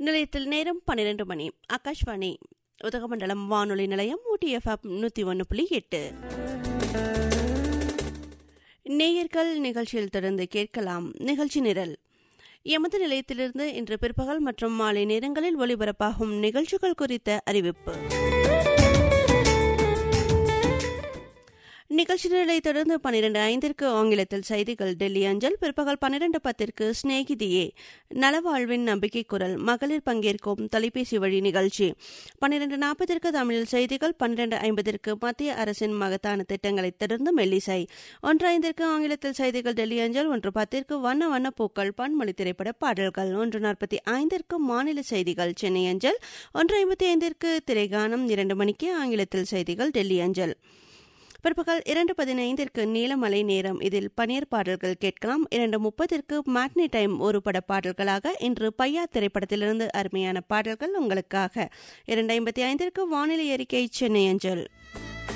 நிலையத்தில் நேரம் பன்னிரண்டு மணி ஆகாஷ்வாணி உதகமண்டலம் வானொலி நிலையம் ஊட்டி எஃப்எம் நூற்றி ஒன்று புள்ளி எட்டு நேயர்கள் நிகழ்ச்சியில் தொடர்ந்து கேட்கலாம் நிகழ்ச்சி நிரல் எமது நிலையத்திலிருந்து இன்று பிற்பகல் மற்றும் மாலை நேரங்களில் ஒலிபரப்பாகும் நிகழ்ச்சிகள் குறித்த அறிவிப்பு நிகழ்ச்சி நிலை தொடர்ந்து பன்னிரண்டு ஐந்திற்கு ஆங்கிலத்தில் செய்திகள் டெல்லி அஞ்சல் பிற்பகல் பன்னிரண்டு பத்திற்கு ஸ்நேகிதியே நலவாழ்வின் நம்பிக்கை குரல் மகளிர் பங்கேற்கும் தொலைபேசி வழி நிகழ்ச்சி பன்னிரண்டு நாற்பதற்கு தமிழில் செய்திகள் பன்னிரண்டு ஐம்பதற்கு மத்திய அரசின் மகத்தான திட்டங்களை தொடர்ந்து மெல்லிசை ஒன்று ஐந்திற்கு ஆங்கிலத்தில் செய்திகள் டெல்லி அஞ்சல் ஒன்று பத்திற்கு வண்ண வண்ண பூக்கள் பன்மொழி திரைப்பட பாடல்கள் ஒன்று நாற்பத்தி ஐந்திற்கு மாநில செய்திகள் சென்னை அஞ்சல் ஒன்று ஐம்பத்தி ஐந்திற்கு திரைகானம் இரண்டு மணிக்கு ஆங்கிலத்தில் செய்திகள் டெல்லி அஞ்சல் பிற்பகல் இரண்டு பதினைந்திற்கு நீலமலை நேரம் இதில் பனியர் பாடல்கள் கேட்கலாம் இரண்டு முப்பதிற்கு மேட்னி டைம் ஒரு பட பாடல்களாக இன்று பையா திரைப்படத்திலிருந்து அருமையான பாடல்கள் உங்களுக்காக இரண்டு ஐம்பத்தி ஐந்திற்கு வானிலை அறிக்கை சென்னை அஞ்சல்